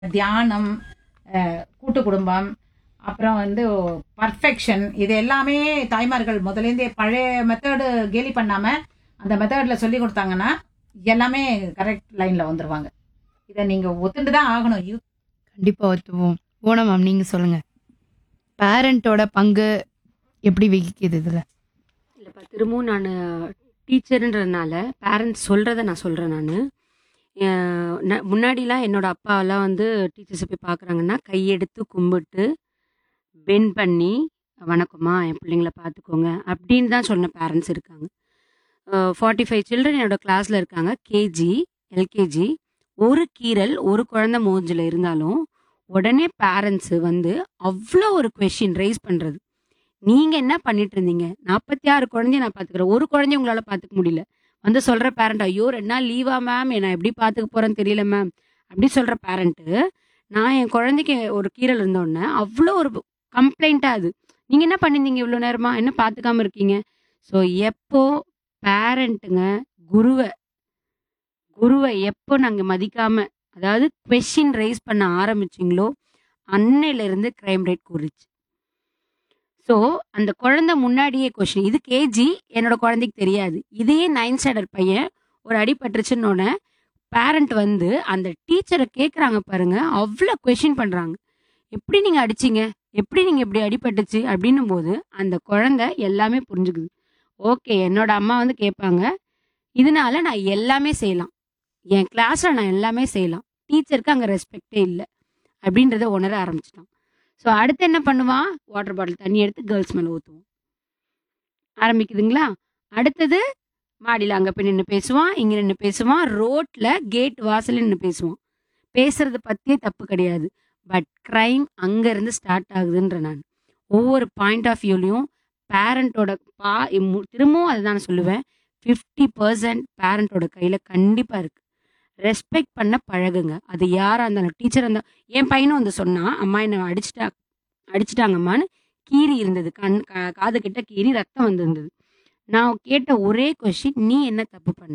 தியானம் அஹ், கூட்டு குடும்பம் அப்புறம் வந்து பர்ஃபெக்ஷன் இது எல்லாமே தாய்மார்கள் முதலேருந்தே பழைய மெத்தடு கேலி பண்ணாம அந்த மெத்தட்ல சொல்லி கொடுத்தாங்கன்னா எல்லாமே கரெக்ட் லைன்ல வந்துருவாங்க இதை நீங்க ஒத்துண்டு தான் ஆகணும் யூத் கண்டிப்பா ஒத்துவோம் போன மேம் நீங்க சொல்லுங்க பேரண்டோட பங்கு எப்படி வகிக்குது இதுல இல்லைப்பா திரும்பவும் நான் டீச்சருன்றதுனால பேரண்ட்ஸ் சொல்கிறத நான் சொல்கிறேன் நான் முன்னாடிலாம் என்னோட அப்பாவெல்லாம் வந்து டீச்சர்ஸை போய் பார்க்குறாங்கன்னா கையெடுத்து கும்பிட்டு பென் பண்ணி வணக்கம்மா என் பிள்ளைங்கள பார்த்துக்கோங்க அப்படின்னு தான் சொன்ன பேரண்ட்ஸ் இருக்காங்க ஃபார்ட்டி ஃபைவ் சில்ட்ரன் என்னோட கிளாஸில் இருக்காங்க கேஜி எல்கேஜி ஒரு கீரல் ஒரு குழந்தை மூஞ்சில் இருந்தாலும் உடனே பேரண்ட்ஸு வந்து அவ்வளோ ஒரு கொஷின் ரைஸ் பண்ணுறது நீங்க என்ன பண்ணிட்டு இருந்தீங்க நாற்பத்தி ஆறு குழந்தைய நான் பாத்துக்கிறேன் ஒரு குழந்தைய உங்களால பாத்துக்க முடியல வந்து சொல்ற பேரண்ட் ஐயோ ரெண்டு நாள் லீவா மேம் நான் எப்படி பாத்துக்க போறேன்னு தெரியல மேம் அப்படி சொல்ற பேரண்ட்டு நான் என் குழந்தைக்கு ஒரு கீரல் இருந்தோடனே அவ்வளோ ஒரு கம்ப்ளைண்ட்டாக அது நீங்கள் என்ன பண்ணியிருந்தீங்க இவ்வளோ நேரமா என்ன பார்த்துக்காம இருக்கீங்க ஸோ எப்போ பேரண்ட்டுங்க குருவை குருவை எப்போ நாங்கள் மதிக்காம அதாவது கொஷின் ரைஸ் பண்ண ஆரம்பிச்சிங்களோ அன்னையிலேருந்து க்ரைம் ரேட் கூறிச்சு ஸோ அந்த குழந்தை முன்னாடியே கொஷின் இது கேஜி என்னோட குழந்தைக்கு தெரியாது இதே நைன்த் ஸ்டாண்டர்ட் பையன் ஒரு அடிபட்டுருச்சுன்னொன்னே பேரண்ட் வந்து அந்த டீச்சரை கேட்குறாங்க பாருங்க அவ்வளோ கொஷின் பண்ணுறாங்க எப்படி நீங்கள் அடிச்சீங்க எப்படி நீங்கள் இப்படி அடிபட்டுச்சு அப்படின்னும் போது அந்த குழந்தை எல்லாமே புரிஞ்சுக்குது ஓகே என்னோட அம்மா வந்து கேட்பாங்க இதனால நான் எல்லாமே செய்யலாம் என் கிளாஸில் நான் எல்லாமே செய்யலாம் டீச்சருக்கு அங்கே ரெஸ்பெக்டே இல்லை அப்படின்றத உணர ஆரம்பிச்சிட்டான் ஸோ அடுத்து என்ன பண்ணுவான் வாட்டர் பாட்டில் தண்ணி எடுத்து கேர்ள்ஸ் மேலே ஊற்றுவோம் ஆரம்பிக்குதுங்களா அடுத்தது மாடியில் அங்கே போய் நின்று பேசுவான் இங்கே நின்று பேசுவான் ரோட்டில் கேட் வாசலில் நின்று பேசுவான் பேசுறது பற்றியே தப்பு கிடையாது பட் க்ரைம் அங்கேருந்து ஸ்டார்ட் ஆகுதுன்ற நான் ஒவ்வொரு பாயிண்ட் ஆஃப் வியூலையும் பேரண்ட்டோட பா இம்மு- திரும்பவும் அதுதான் நான் சொல்லுவேன் ஃபிஃப்டி பர்சன்ட் பேரண்ட்டோட கையில் கண்டிப்பாக இருக்குது ரெஸ்பெக்ட் பண்ண பழகுங்க அது யாராக இருந்தாலும் டீச்சர் இருந்தால் என் பையனும் வந்து சொன்னான் அம்மா என்னை அடிச்சிட்டா அடிச்சிட்டாங்கம்மான்னு கீறி இருந்தது கண் கா- காது கிட்ட கீறி ரத்தம் வந்திருந்தது நான் கேட்ட ஒரே கொஷின் நீ என்ன தப்பு பண்ண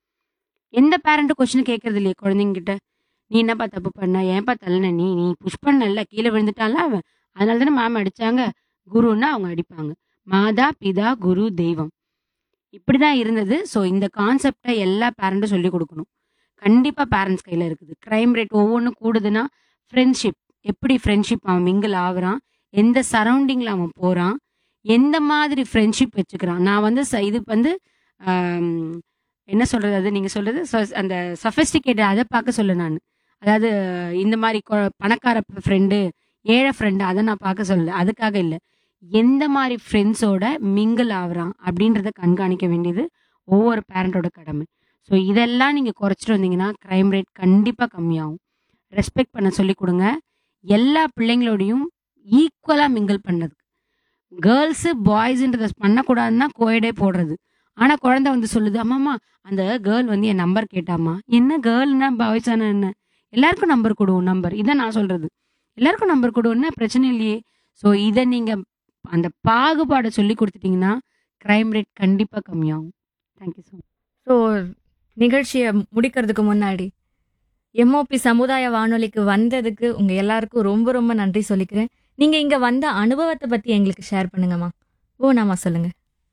எந்த பேரண்ட்டும் கொஷின் கேட்கறது இல்லையே குழந்தைங்க கிட்ட நீ என்னப்பா தப்பு பண்ண ஏன்பா தள்ளன நீ நீ புஷ் பண்ணல கீழே விழுந்துட்டான்ல அவன் அதனால தானே மேம் அடிச்சாங்க குருன்னா அவங்க அடிப்பாங்க மாதா பிதா குரு தெய்வம் இப்படிதான் இருந்தது ஸோ இந்த கான்செப்டை எல்லா பேரண்ட்டும் சொல்லி கொடுக்கணும் கண்டிப்பாக பேரண்ட்ஸ் கையில் இருக்குது க்ரைம் ரேட் ஒவ்வொன்றும் கூடுதுன்னா ஃப்ரெண்ட்ஷிப் எப்படி ஃப்ரெண்ட்ஷிப் அவன் மிங்கிள் ஆகுறான் எந்த சரௌண்டிங்கில் அவன் போகிறான் எந்த மாதிரி ஃப்ரெண்ட்ஷிப் வச்சுக்கிறான் நான் வந்து ச- இது வந்து ஆம், என்ன சொல்கிறது அது நீங்கள் சொல்கிறது அந்த சஃபஸ்டிகேட்டட் அதை பார்க்க சொல்ல நான் அதாவது இந்த மாதிரி கொ- பணக்கார ஃப்ரெண்டு ஏழை ஃப்ரெண்டு அதை நான் பார்க்க சொல்லல அதுக்காக இல்லை எந்த மாதிரி ஃப்ரெண்ட்ஸோட மிங்கிள் ஆகுறான் அப்படின்றத கண்காணிக்க வேண்டியது ஒவ்வொரு பேரண்டோட கடமை ஸோ இதெல்லாம் நீங்கள் குறைச்சிட்டு வந்தீங்கன்னா க்ரைம் ரேட் கண்டிப்பாக கம்மியாகும் ரெஸ்பெக்ட் பண்ண சொல்லி கொடுங்க எல்லா பிள்ளைங்களோடையும் ஈக்குவலாக மிங்கிள் பண்ணது கேர்ள்ஸு பாய்ஸுன்றத பண்ணக்கூடாதுன்னா கோயடே போடுறது ஆனால் குழந்தை வந்து சொல்லுது அம்மாம்மா அந்த கேர்ள் வந்து என் நம்பர் கேட்டாம்மா என்ன கேர்ள்னா பாய்ஸானா என்ன எல்லாருக்கும் நம்பர் கொடுவோம் நம்பர் இதான் நான் சொல்கிறது எல்லாருக்கும் நம்பர் கொடுவோம்னா பிரச்சனை இல்லையே ஸோ இதை நீங்கள் அந்த பாகுபாடை சொல்லி கொடுத்துட்டீங்கன்னா க்ரைம் ரேட் கண்டிப்பாக கம்மியாகும் தேங்க்யூ ஸோ ஸோ நிகழ்ச்சியை முடிக்கிறதுக்கு முன்னாடி எம்ஓபி சமுதாய வானொலிக்கு வந்ததுக்கு உங்க எல்லாருக்கும் ரொம்ப ரொம்ப நன்றி சொல்லிக்கிறேன் நீங்க இங்க வந்த அனுபவத்தை பத்தி எங்களுக்கு ஷேர் பண்ணுங்கம்மா ஓ நாமா சொல்லுங்க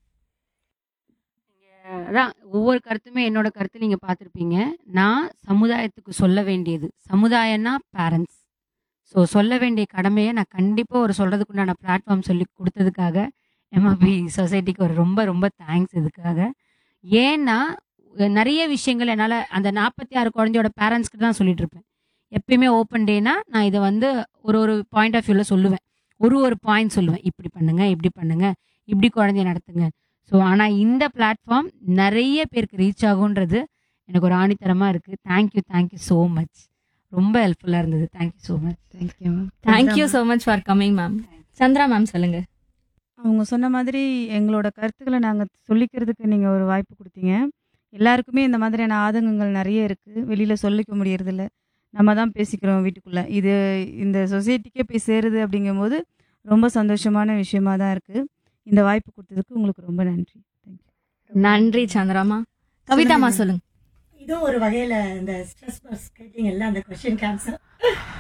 அதான் ஒவ்வொரு கருத்துமே என்னோட கருத்து நீங்கள் பார்த்துருப்பீங்க நான் சமுதாயத்துக்கு சொல்ல வேண்டியது சமுதாயம்னா பேரண்ட்ஸ் ஸோ சொல்ல வேண்டிய கடமையை நான் கண்டிப்பாக ஒரு சொல்கிறதுக்கு உண்டான பிளாட்ஃபார்ம் சொல்லி கொடுத்ததுக்காக எம்ஆபி சொசைட்டிக்கு ஒரு ரொம்ப ரொம்ப தேங்க்ஸ் இதுக்காக ஏன்னா அஹ் நிறைய விஷயங்கள் என்னால் அந்த நாற்பத்தி ஆறு குழந்தையோட பேரண்ட்ஸ்க்கு தான் சொல்லிட்டு இருப்பேன் எப்பயுமே ஓப்பன் டேனா நான் இதை வந்து ஒரு ஒரு பாயிண்ட் ஆஃப் வியூவில் சொல்லுவேன் ஒரு ஒரு பாயிண்ட் சொல்லுவேன் இப்படி பண்ணுங்க இப்படி பண்ணுங்க இப்படி குழந்தைய நடத்துங்க ஸோ ஆனால் இந்த பிளாட்ஃபார்ம் நிறைய பேருக்கு ரீச் ஆகுன்றது எனக்கு ஒரு ஆணித்தரமாக இருக்குது தேங்க்யூ தேங்க்யூ ஸோ மச் ரொம்ப ஹெல்ப்ஃபுல்லாக இருந்தது thank you so much thank you ma'am thank you so much for coming ma'am Chandra ma'am சொல்லுங்க அவங்க சொன்ன மாதிரி எங்களோட கருத்துக்களை நாங்கள் சொல்லிக்கிறதுக்கு நீங்கள் ஒரு வாய்ப்பு கொடுத்தீங்க எல்லாருக்குமே இந்த மாதிரியான ஆதங்கங்கள் நிறைய இருக்குது வெளியில் சொல்லிக்க முடியறதில்ல நம்ம தான் பேசிக்கிறோம் வீட்டுக்குள்ளே இது இந்த சொசைட்டிக்கே போய் சேருது அப்படிங்கும்போது ரொம்ப சந்தோஷமான விஷயமா தான் இருக்குது இந்த வாய்ப்பு கொடுத்ததுக்கு உங்களுக்கு ரொம்ப நன்றி தேங்க்யூ நன்றி சந்திராமா கவிதாமா சொல்லுங்க இதுவும் ஒரு வகையில இந்த ஸ்ட்ரெஸ் கேட்டீங்கல்ல அந்த கொஸ்டின் ஆன்சர்